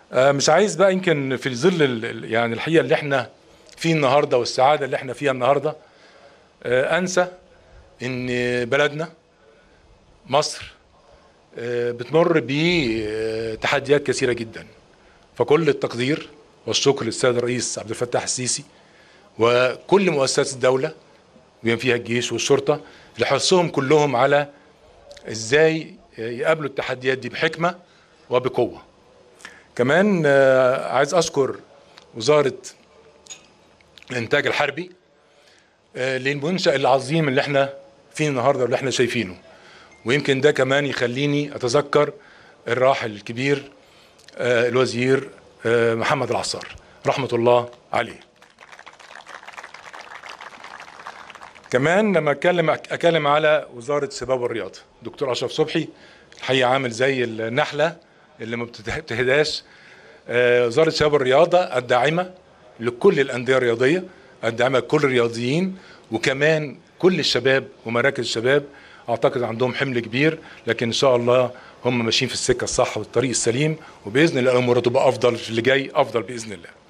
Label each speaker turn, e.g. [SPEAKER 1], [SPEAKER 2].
[SPEAKER 1] آه، مش عايز بقى يمكن في ظل ال- ال- يعني الحقيقه اللي احنا فيه النهارده والسعاده اللي احنا فيها النهارده آه، انسى ان بلدنا مصر آه، بتمر بتحديات كثيره جدا فكل التقدير والشكر للسيد الرئيس عبد الفتاح السيسي وكل مؤسسات الدوله بما فيها الجيش والشرطه لحرصهم كلهم على ازاي يقابلوا التحديات دي بحكمه وبقوه. كمان آه، عايز اشكر وزاره الانتاج الحربي آه، للمنشا العظيم اللي احنا فيه النهارده واللي احنا شايفينه. ويمكن ده كمان يخليني اتذكر الراحل الكبير آه، الوزير آه، محمد العصار رحمه الله عليه. كمان لما اتكلم اتكلم على وزاره الشباب والرياضه دكتور اشرف صبحي الحقيقه عامل زي النحله اللي ما بتته- بتهداش آه، وزاره الشباب والرياضه الداعمه لكل الانديه الرياضيه الداعمه لكل الرياضيين وكمان كل الشباب ومراكز الشباب اعتقد عندهم حمل كبير لكن ان شاء الله هم ماشيين في السكه الصح والطريق السليم وباذن الله الامور تبقى افضل في اللي جاي افضل باذن الله